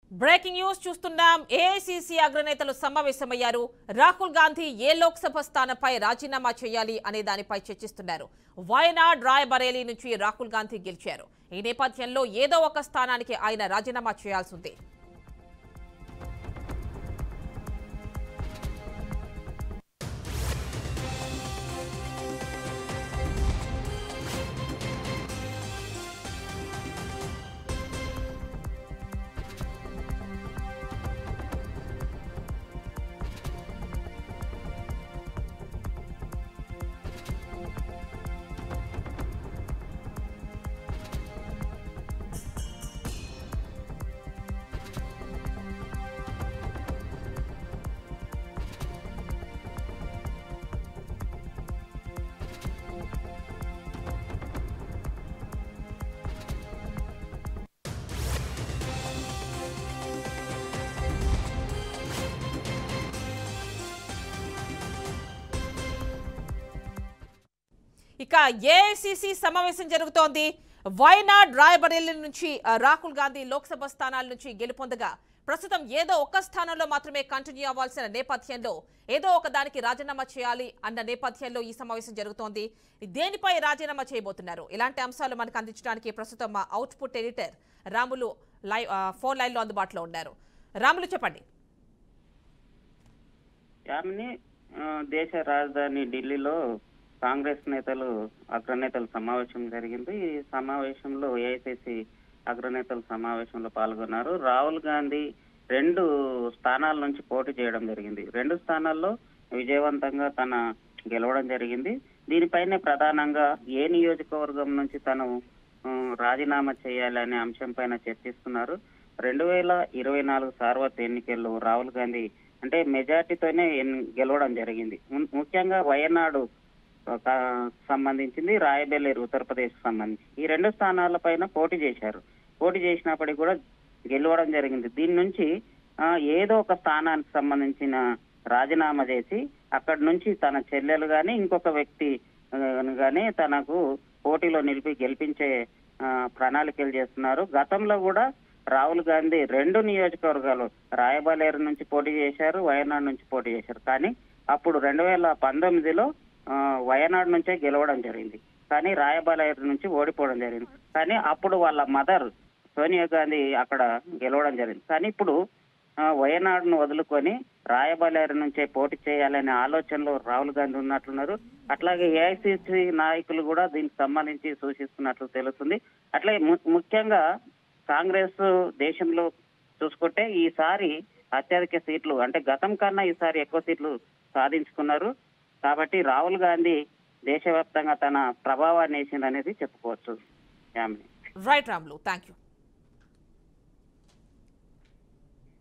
breaking news చూస్తున్నాం AICC అగ్రనేతలు సమావేశమయ్యారు రాహుల్ గాంధీ ఏ లోక్సభ స్థానంపై రాజీనామా చేయాలి అనే దానిపై చర్చిస్తున్నారు వయనాడ్ రాయబరేలీ నుంచి రాహుల్ గాంధీ గెలిచారు ఈ నేపథ్యంలో ఏదో ఒక స్థానానికి ఆయన రాజీనామా చేయాల్సి ఉంది ఇక ఏఐసిసి సమావేశం జరుగుతోంది వైనాడ్ రాయబరేలీ నుంచి ఆ, రాహుల్ గాంధీ లోక్సభ స్థానాల నుంచి గెలుపొందగా ప్రస్తుతం ఏదో ఒక్క స్థానంలో మాత్రమే కంటిన్యూ అవ్వాల్సిన నేపథ్యంలో ఏదో ఒక దానికి రాజీనామా చేయాలి అన్న నేపథ్యంలో ఈ సమావేశం జరుగుతోంది దేనిపై రాజీనామా చేయబోతున్నారు ఇలాంటి అంశాలు మనకు అందించడానికి ప్రస్తుతం మా అవుట్పుట్ ఎడిటర్ రాములు లైవ్ ఆ, ఫోన్ లైన్లో అందుబాటులో ఉన్నారు రాములు చెప్పండి యామిని ఆ, దేశ రాజధాని ఢిల్లీలో కాంగ్రెస్ నేతలు అగ్రనేతల సమావేశం జరిగింది ఈ సమావేశంలో ఏఐసిసి అగ్రనేతల సమావేశంలో పాల్గొన్నారు రాహుల్ గాంధీ రెండు స్థానాల నుంచి పోటీ చేయడం జరిగింది రెండు స్థానాల్లో విజయవంతంగా తన గెలవడం జరిగింది దీనిపైనే ప్రధానంగా ఏ నియోజకవర్గం నుంచి తను ఆ, రాజీనామా చేయాలనే అంశం పైన చర్చిస్తున్నారు రెండు వేల ఇరవై నాలుగు సార్వత్రిక ఎన్నికల్లో రాహుల్ గాంధీ అంటే మెజార్టీతోనే ఎన్- గెలవడం జరిగింది ము- ముఖ్యంగా వయనాడు ఒక సంబంధించింది రాయబెల్లేరు ఉత్తరప్రదేశ్ సంబంధించి ఈ రెండు స్థానాల పైన పోటీ చేశారు పోటీ చేసినప్పటికీ కూడా గెలవడం జరిగింది దీని నుంచి ఆ, ఏదో ఒక స్థానానికి సంబంధించిన రాజీనామా చేసి అక్కడి నుంచి తన చెల్లెలు గాని ఇంకొక వ్యక్తి ఆ, గాని తనకు పోటీలో నిలిపి గెలిపించే ఆ, ప్రణాళికలు చేస్తున్నారు గతంలో కూడా రాహుల్ గాంధీ రెండు నియోజకవర్గాలు రాయబలేరు నుంచి పోటీ చేశారు వయనాడు నుంచి పోటీ చేశారు కానీ అప్పుడు రెండు వేల పంతొమ్మిదిలో ఆ, వయనాడు నుంచే గెలవడం జరిగింది కానీ రాయబలేరు నుంచి ఓడిపోవడం జరిగింది కానీ అప్పుడు వాళ్ళ మదర్ సోనియా గాంధీ అక్కడ గెలవడం జరిగింది కానీ ఇప్పుడు ఆ, వయనాడును వదులుకొని రాయబలేరు నుంచే పోటీ చేయాలనే ఆలోచనలో రాహుల్ గాంధీ ఉన్నట్లున్నారు అట్లాగే ఏఐసిసి నాయకులు కూడా దీనికి సంబంధించి సూచిస్తున్నట్లు తెలుస్తుంది అట్లాగే ము- ముఖ్యంగా కాంగ్రెస్ దేశంలో చూసుకుంటే ఈసారి అత్యధిక సీట్లు అంటే గతం కన్నా ఈసారి ఎక్కువ సీట్లు సాధించుకున్నారు కాబట్టి రాహుల్ గాంధీ దేశవ్యాప్తంగా తన ప్రభావాన్ని వేసిందనేది చెప్పుకోవచ్చు Yamini right Ramulu thank you